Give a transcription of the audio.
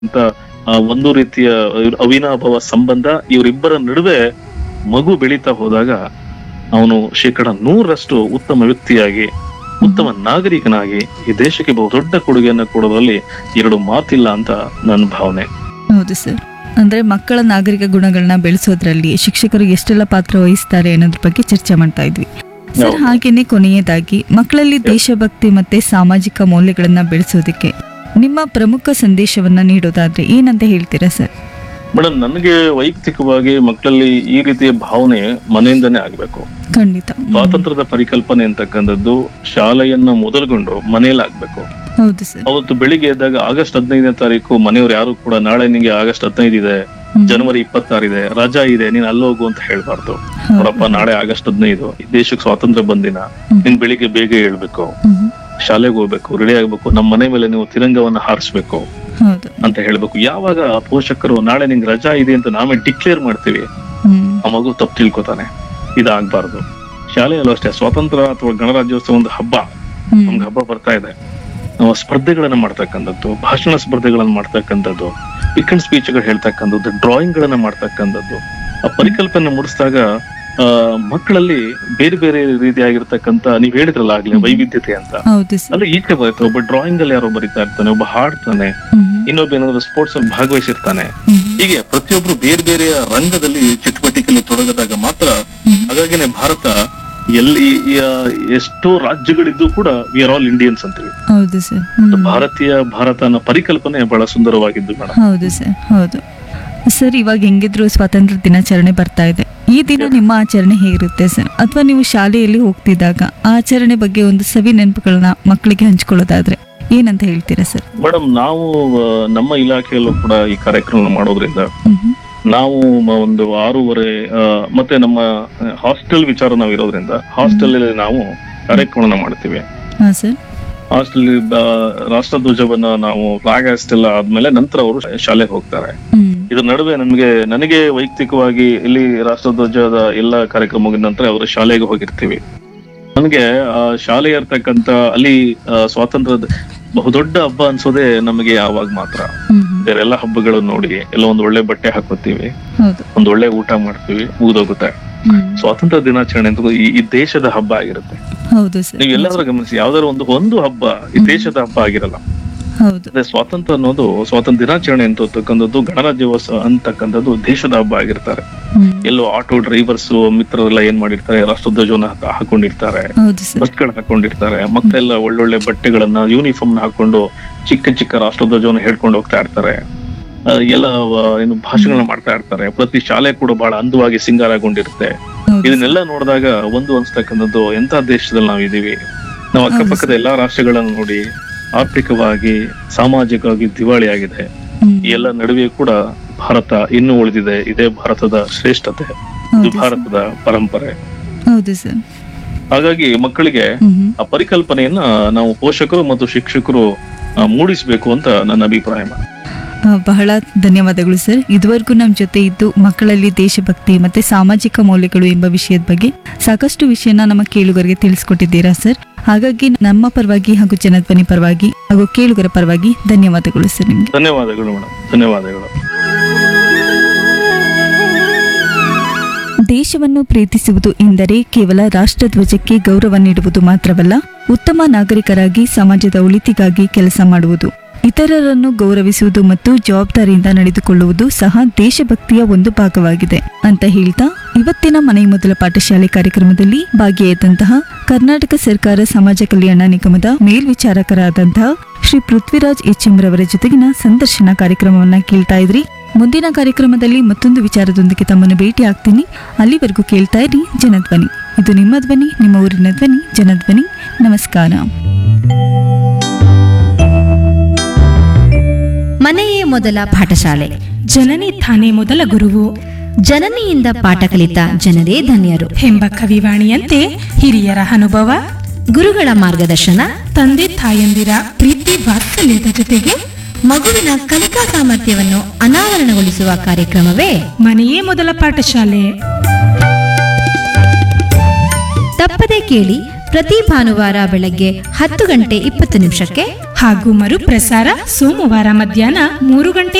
ಅಂತ ಆ, ಒಂದು ರೀತಿಯ ಅವಿನಾಭಾವ ಸಂಬಂಧ ಇವರಿಬ್ಬರ ನಡುವೆ ಮಗು ಬೆಳೀತಾ ಹೋದಾಗ ಅವನು ಶೇಕಡ ನೂರರಷ್ಟು ಉತ್ತಮ ವ್ಯಕ್ತಿಯಾಗಿ ಉತ್ತಮ ನಾಗರಿಕನಾಗಿ ಈ ದೇಶಕ್ಕೆ ಬಹು ದೊಡ್ಡ ಕೊಡುಗೆಯನ್ನು ಕೊಡೋದ್ರಲ್ಲಿ ಎರಡು ಮಾತಿಲ್ಲ ಅಂತ ನನ್ನ ಭಾವನೆ ಹೌದು ಸರ್ ಅಂದ್ರೆ ಮಕ್ಕಳ ನಾಗರಿಕ ಗುಣಗಳನ್ನ ಬೆಳೆಸೋದ್ರಲ್ಲಿ ಶಿಕ್ಷಕರು ಎಷ್ಟೆಲ್ಲ ಪಾತ್ರ ವಹಿಸ್ತಾರೆ ಅನ್ನೋದ್ರ ಬಗ್ಗೆ ಚರ್ಚೆ ಮಾಡ್ತಾ ಇದ್ವಿ ಸರ್ ಹೌದು. ಹಾಗೇನೆ ಕೊನೆಯದಾಗಿ ಮಕ್ಕಳಲ್ಲಿ ದೇಶಭಕ್ತಿ ಮತ್ತೆ ಸಾಮಾಜಿಕ ಮೌಲ್ಯಗಳನ್ನ ಬೆಳೆಸೋದಕ್ಕೆ ನಿಮ್ಮ ಪ್ರಮುಖ ಸಂದೇಶವನ್ನ ನೀಡೋದಾದ್ರೆ ಏನಂತ ಹೇಳ್ತೀರಾ ಸರ್ ಮೇಡಮ್ ನನಗೆ ವೈಯಕ್ತಿಕವಾಗಿ ಮಕ್ಕಳಲ್ಲಿ ಈ ರೀತಿಯ ಭಾವನೆ ಮನೆಯಿಂದನೇ ಆಗ್ಬೇಕು ಖಂಡಿತ ಹ್ಮ್. ಸ್ವಾತಂತ್ರ್ಯದ ಪರಿಕಲ್ಪನೆ ಅಂತಕ್ಕಂಥದ್ದು ಶಾಲೆಯನ್ನ ಮೊದಲುಗೊಂಡು ಮನೆಯಲ್ಲಿ ಆಗ್ಬೇಕು ಹೌದು ಸರ್ ಅವತ್ತು ಬೆಳಿಗ್ಗೆ ಎದ್ದಾಗ ಆಗಸ್ಟ್ ಹದಿನೈದನೇ ತಾರೀಕು ಮನೆಯವ್ರು ಯಾರು ಕೂಡ ನಾಳೆ ನಿಂಗೆ ಆಗಸ್ಟ್ ಹದಿನೈದು ಇದೆ ಹ್ಮ್. ಜನವರಿ ಇಪ್ಪತ್ತಾರು ಇದೆ ರಜಾ ಇದೆ ನೀನ್ ಅಲ್ಲಿ ಹೋಗು ಅಂತ ಹೇಳ್ಬಾರ್ದು ಹೌದು. ನೋಡಪ್ಪ ನಾಳೆ ಆಗಸ್ಟ್ ಹದಿನೈದು ಈ ದೇಶಕ್ಕೆ ಸ್ವಾತಂತ್ರ್ಯ ಬಂದಿನ ಹ್ಮ್. ನೀನ್ ಬೆಳಿಗ್ಗೆ ಬೇಗ ಹೇಳ್ಬೇಕು ಹ್ಮ್. ಶಾಲೆಗೆ ಹೋಗ್ಬೇಕು ರೆಡಿ ಆಗ್ಬೇಕು ನಮ್ಮ ಮನೆ ಮೇಲೆ ನೀವು ತಿರಂಗವನ್ನ ಹಾರಿಸ್ಬೇಕು ಹೌದು ಅಂತ ಹೇಳ್ಬೇಕು ಯಾವಾಗ ಪೋಷಕರು ನಾಳೆ ನಿಂಗೆ ರಜಾ ಇದೆ ಅಂತ ನಾವೇ ಡಿಕ್ಲೇರ್ ಮಾಡ್ತೀವಿ ಹ್ಮ್ ಆ ಮಗು ತಪ್ಪು ತಿಳ್ಕೊತಾನೆ ಇದಾಗ್ಬಾರ್ದು ಶಾಲೆಯಲ್ಲೂ ಅಷ್ಟೇ ಸ್ವಾತಂತ್ರ್ಯ ಅಥವಾ ಗಣರಾಜ್ಯೋತ್ಸವ ಒಂದು ಹಬ್ಬ ಹ್ಮ್. ನಮ್ಗೆ ಹಬ್ಬ ಬರ್ತಾ ಇದೆ ನಾವು ಸ್ಪರ್ಧೆಗಳನ್ನ ಮಾಡ್ತಕ್ಕಂಥದ್ದು ಭಾಷಣ ಸ್ಪರ್ಧೆಗಳನ್ನ ಮಾಡ್ತಕ್ಕಂಥದ್ದು ಪಿಕ್ ಅಂಡ್ ಸ್ಪೀಚ್ಗಳು ಹೇಳ್ತಕ್ಕಂಥದ್ದು ಡ್ರಾಯಿಂಗ್ ಗಳನ್ನ ಮಾಡ್ತಕ್ಕಂಥದ್ದು ಆ ಪರಿಕಲ್ಪನೆ ಮೂಡಿಸಿದಾಗ ಆ ಮಕ್ಕಳಲ್ಲಿ ಬೇರೆ ಬೇರೆ ರೀತಿಯಾಗಿರ್ತಕ್ಕಂಥ ನೀವ್ ಹೇಳಿದ್ರಲ್ಲ ಆಗ್ಲೇ ವೈವಿಧ್ಯತೆ ಅಂತ ಹೌದು ಸರ್ ಅಲ್ಲಿ ಈಚೆ ಬರುತ್ತೆ ಒಬ್ಬ ಡ್ರಾಯಿಂಗ್ ಅಲ್ಲಿ ಯಾರೋ ಬರಿತಾ ಇರ್ತಾನೆ ಒಬ್ಬ ಹಾಡ್ತಾನೆ ಹ್ಮ್. ಇನ್ನೊಬ್ಬ ಏನಾದ್ರು ಸ್ಪೋರ್ಟ್ಸ್ ಅಲ್ಲಿ ಭಾಗವಹಿಸಿರ್ತಾನೆ ಹ್ಮ್. ಹೀಗೆ ಪ್ರತಿಯೊಬ್ರು ಬೇರೆ ಬೇರೆ ರಂಗದಲ್ಲಿ ಚಟುವಟಿಕೆಯಲ್ಲಿ ತೊಡಗದಾಗ ಮಾತ್ರ ಹ್ಮ್. ಹಾಗಾಗಿನೇ ಭಾರತ ಎಲ್ಲಿ ಆ, ಎಷ್ಟೋ ರಾಜ್ಯಗಳಿದ್ದು ಕೂಡ ವಿ ಆರ್ ಆಲ್ ಇಂಡಿಯನ್ಸ್ ಅಂತೀವಿ ಹೌದು ಸರ್ ಹ್ಮ್. ಭಾರತೀಯ ಭಾರತ ಅನ್ನೋ ಪರಿಕಲ್ಪನೆ ಬಹಳ ಸುಂದರವಾಗಿದ್ದು ಮೇಡಮ್ ಹೌದು ಸರ್ ಹೌದು ಸರ್ ಇವಾಗ ಹೆಂಗಿದ್ರು ಸ್ವಾತಂತ್ರ್ಯ ದಿನಾಚರಣೆ ಬರ್ತಾ ಇದೆ ಈ ದಿನ ನಿಮ್ಮ ಆಚರಣೆ ಹೇಗಿರುತ್ತೆ ಸರ್ ಅಥವಾ ನೀವು ಶಾಲೆಯಲ್ಲಿ ಹೋಗ್ತಿದ್ದಾಗ ಆ ಆಚರಣೆ ಬಗ್ಗೆ ಒಂದು ಸವಿ ನೆನಪುಗಳನ್ನ ಮಕ್ಕಳಿಗೆ ಹಂಚ್ಕೊಳ್ಳೋದಾದ್ರೆ ಏನಂತ ಹೇಳ್ತೀರಾ ಸರ್ ಮೇಡಮ್ ನಾವು ಆ, ನಮ್ಮ ಇಲಾಖೆಯಲ್ಲೂ ಕೂಡ ಈ ಕಾರ್ಯಕ್ರಮ ಮಾಡೋದ್ರಿಂದ ಹ್ಮ್ ನಾವು ಮ- ಒಂದು ಆರೂವರೆ ಆ, ಮತ್ತೆ ನಮ್ಮ ಹಾಸ್ಟೆಲ್ ವಿಚಾರ ನಾವು ಇರೋದ್ರಿಂದ ಹಾಸ್ಟೆಲ್ ಅಲ್ಲಿ ನಾವು ಕಾರ್ಯಕ್ರಮನ ಮಾಡ್ತೀವಿ ಹಾ ಸರ್ ಹಾಸ್ಟೆಲ್ ರಾಷ್ಟ್ರಧ್ವಜವನ್ನ ನಾವು ಫ್ಲಾಗ್ ಹಾಸ್ಟೆಲ್ ಆದ್ಮೇಲೆ ನಂತರ ಅವರು ಶಾಲೆಗೆ ಹೋಗ್ತಾರೆ ಹ್ಮ್ ಇದ್ರ ನಡುವೆ ನಮಗೆ ನನಗೆ ವೈಯಕ್ತಿಕವಾಗಿ ಇಲ್ಲಿ ರಾಷ್ಟ್ರಧ್ವಜದ ಎಲ್ಲ ಕಾರ್ಯಕ್ರಮ ಮುಗಿದ ನಂತರ ಅವರ ಶಾಲೆಗೆ ಹೋಗಿರ್ತೀವಿ ನನಗೆ ಆ ಶಾಲೆ ಇರ್ತಕ್ಕಂತ ಅಲ್ಲಿ ಆ, ಸ್ವಾತಂತ್ರ್ಯದ ಬಹುದೊಡ್ಡ ಹಬ್ಬ ಅನ್ಸೋದೇ ನಮಗೆ ಯಾವಾಗ ಮಾತ್ರ ಹ್ಮ್ ಹ್ಮ್. ಬೇರೆಲ್ಲ ಹಬ್ಬಗಳನ್ನು ನೋಡಿ ಎಲ್ಲ ಒಂದು ಒಳ್ಳೆ ಬಟ್ಟೆ ಹಾಕೋತೀವಿ ಹೌದು ಒಂದ್ ಒಳ್ಳೆ ಊಟ ಮಾಡ್ತೀವಿ ಮುಗಿದೋಗುತ್ತೆ ಹ್ಮ್. ಸ್ವಾತಂತ್ರ್ಯ ದಿನಾಚರಣೆ ಅಂತ ಈ ಈ ದೇಶದ ಹಬ್ಬ ಆಗಿರುತ್ತೆ ಹೌದು ಸರ್ ನೀವು ಎಲ್ಲಾದ್ರೂ ಗಮನಿಸಿ ಯಾವ್ದಾದ್ರು ಒಂದು ಒಂದು ಹಬ್ಬ ಈ ದೇಶದ ಹಬ್ಬ ಆಗಿರಲ್ಲ ಹೌದು ಅದೇ ಸ್ವಾತಂತ್ರ್ಯ ಅನ್ನೋದು ಸ್ವಾತಂತ್ರ್ಯ ದಿನಾಚರಣೆ ಅಂತಕ್ಕಂಥದ್ದು ಗಣರಾಜ್ಯೋತ್ಸವ ಅಂತಕ್ಕಂಥದ್ದು ದೇಶದ ಹಬ್ಬ ಆಗಿರ್ತಾರೆ ಹ್ಮ್. ಎಲ್ಲೋ ಆಟೋ ಡ್ರೈವರ್ಸ್ ಮಿತ್ರರೆಲ್ಲ ಏನ್ ಮಾಡಿರ್ತಾರೆ ರಾಷ್ಟ್ರಧ್ವಜವನ್ನ ಹಾಕ- ಹಾಕೊಂಡಿರ್ತಾರೆ ಹೌದು ಸರ್ ಬಸ್ಗಳು ಹಾಕೊಂಡಿರ್ತಾರೆ ಮಕ್ಕಳೆಲ್ಲ ಒಳ್ಳೊಳ್ಳೆ ಬಟ್ಟೆಗಳನ್ನ ಯೂನಿಫಾರ್ಮ್ ಹಾಕೊಂಡು ಚಿಕ್ಕ ಚಿಕ್ಕ ರಾಷ್ಟ್ರಧ್ವಜವನ್ನ ಹೇಳ್ಕೊಂಡು ಹೋಗ್ತಾ ಇರ್ತಾರೆ ಆ, ಎಲ್ಲ ಆ, ಏನು ಭಾಷಣಗಳನ್ನ ಮಾಡ್ತಾ ಇರ್ತಾರೆ ಪ್ರತಿ ಶಾಲೆ ಕೂಡ ಬಹಳ ಅಂದವಾಗಿ ಸಿಂಗಾರಗೊಂಡಿರುತ್ತೆ ಹೌದು ಇದನ್ನೆಲ್ಲ ನೋಡಿದಾಗ ಒಂದು ಅನ್ಸ್ತಕ್ಕಂಥದ್ದು ಎಂತ ದೇಶದಲ್ಲಿ ನಾವು ಇದೀವಿ ನಾವು ಅಕ್ಕಪಕ್ಕದ ಎಲ್ಲಾ ರಾಷ್ಟ್ರಗಳನ್ನು ನೋಡಿ ಆರ್ಥಿಕವಾಗಿ ಸಾಮಾಜಿಕವಾಗಿ ದಿವಾಳಿ ಆಗಿದೆ ಹ್ಮ್. ಈ ಎಲ್ಲ ನಡುವೆ ಕೂಡ ಭಾರತ ಇನ್ನೂ ಉಳಿದಿದೆ ಇದೇ ಭಾರತದ ಶ್ರೇಷ್ಠತೆ ಇದು ಹೌದು ಸರ್. ಭಾರತದ ಪರಂಪರೆ ಹೌದು ಸರ್ ಹಾಗಾಗಿ ಮಕ್ಕಳಿಗೆ ಹ್ಮ್ ಹ್ಮ್. ಆ ಪರಿಕಲ್ಪನೆಯನ್ನ ನಾವು ಪೋಷಕರು ಮತ್ತು ಶಿಕ್ಷಕರು ಆ, ಮೂಡಿಸ್ಬೇಕು ಅಂತ ನನ್ನ ಅಭಿಪ್ರಾಯ ಆ, ಬಹಳ ಧನ್ಯವಾದಗಳು ಸರ್ ಇದುವರೆಗೂ ನಮ್ಮ ಜೊತೆ ಇದ್ದು ಮಕ್ಕಳಲ್ಲಿ ದೇಶಭಕ್ತಿ ಮತ್ತೆ ಸಾಮಾಜಿಕ ಮೌಲ್ಯಗಳು ಎಂಬ ವಿಷಯದ ಬಗ್ಗೆ ಸಾಕಷ್ಟು ವಿಷಯನ ನಮ್ಮ ಕೇಳುಗರಿಗೆ ತಿಳಿಸ್ಕೊಟ್ಟಿದ್ದೀರಾ ಸರ್ ಹಾಗಾಗಿ ನಮ್ಮ ಪರವಾಗಿ ಹಾಗೂ ಜನಧ್ವನಿ ಪರವಾಗಿ ಹಾಗೂ ಕೇಳುಗರ ಪರವಾಗಿ ಧನ್ಯವಾದಗಳು ಸರ್ ನಿಮ್ಗೆ ಧನ್ಯವಾದಗಳು ಮೇಡಮ್ ಧನ್ಯವಾದಗಳು ದೇಶವನ್ನು ಪ್ರೀತಿಸುವುದು ಎಂದರೆ ಕೇವಲ ರಾಷ್ಟ್ರಧ್ವಜಕ್ಕೆ ಗೌರವ ನೀಡುವುದು ಮಾತ್ರವಲ್ಲ ಉತ್ತಮ ನಾಗರಿಕರಾಗಿ ಸಮಾಜದ ಒಳಿತಿಗಾಗಿ ಕೆಲಸ ಮಾಡುವುದು ಇತರರನ್ನು ಗೌರವಿಸುವುದು ಮತ್ತು ಜವಾಬ್ದಾರಿಯಿಂದ ನಡೆದುಕೊಳ್ಳುವುದು ಸಹ ದೇಶಭಕ್ತಿಯ ಒಂದು ಭಾಗವಾಗಿದೆ ಅಂತ ಹೇಳ್ತಾ ಇವತ್ತಿನ ಮನೆ ಮೊದಲ ಪಾಠಶಾಲೆ ಕಾರ್ಯಕ್ರಮದಲ್ಲಿ ಭಾಗಿಯಾದಂತಹ ಕರ್ನಾಟಕ ಸರ್ಕಾರ ಸಮಾಜ ಕಲ್ಯಾಣ ನಿಗಮದ ಮೇಲ್ವಿಚಾರಕರಾದಂತಹ ಶ್ರೀ ಪೃಥ್ವಿರಾಜ್ ಎಚ್ ಎಂ ರವರ ಜೊತೆಗಿನ ಸಂದರ್ಶನ ಕಾರ್ಯಕ್ರಮವನ್ನ ಕೇಳ್ತಾ ಇದ್ರಿ ಮುಂದಿನ ಕಾರ್ಯಕ್ರಮದಲ್ಲಿ ಮತ್ತೊಂದು ವಿಚಾರದೊಂದಿಗೆ ತಮ್ಮನ್ನು ಭೇಟಿ ಆಗ್ತೀನಿ ಅಲ್ಲಿವರೆಗೂ ಕೇಳ್ತಾ ಇರಿ ಜನಧ್ವನಿ ಇದು ನಿಮ್ಮ ಧ್ವನಿ ನಿಮ್ಮ ಊರಿನ ಧ್ವನಿ ಜನಧ್ವನಿ ನಮಸ್ಕಾರ ಮನೆಯೇ ಮೊದಲ ಪಾಠಶಾಲೆ ಜನನಿ ತಾನೇ ಮೊದಲ ಗುರುವು ಜನನಿಯಿಂದ ಪಾಠ ಕಲಿತ ಜನರೇ ಧನ್ಯರು ಎಂಬ ಕವಿವಾಣಿಯಂತೆ ಹಿರಿಯರ ಅನುಭವ ಗುರುಗಳ ಮಾರ್ಗದರ್ಶನ ತಂದೆ ತಾಯಂದಿರ ಪ್ರೀತಿ ವಾತ್ಸಲ್ಯದ ಜೊತೆಗೆ ಮಗುವಿನ ಕಲಿಕಾ ಸಾಮರ್ಥ್ಯವನ್ನು ಅನಾವರಣಗೊಳಿಸುವ ಕಾರ್ಯಕ್ರಮವೇ ಮನೆಯೇ ಮೊದಲ ಪಾಠಶಾಲೆ ತಪ್ಪದೆ ಕೇಳಿ ಪ್ರತಿ ಭಾನುವಾರ ಬೆಳಗ್ಗೆ ಹತ್ತು ಗಂಟೆ ಇಪ್ಪತ್ತು ನಿಮಿಷಕ್ಕೆ ಹಾಗೂ ಮರುಪ್ರಸಾರ ಸೋಮವಾರ ಮಧ್ಯಾಹ್ನ ಮೂರು ಗಂಟೆ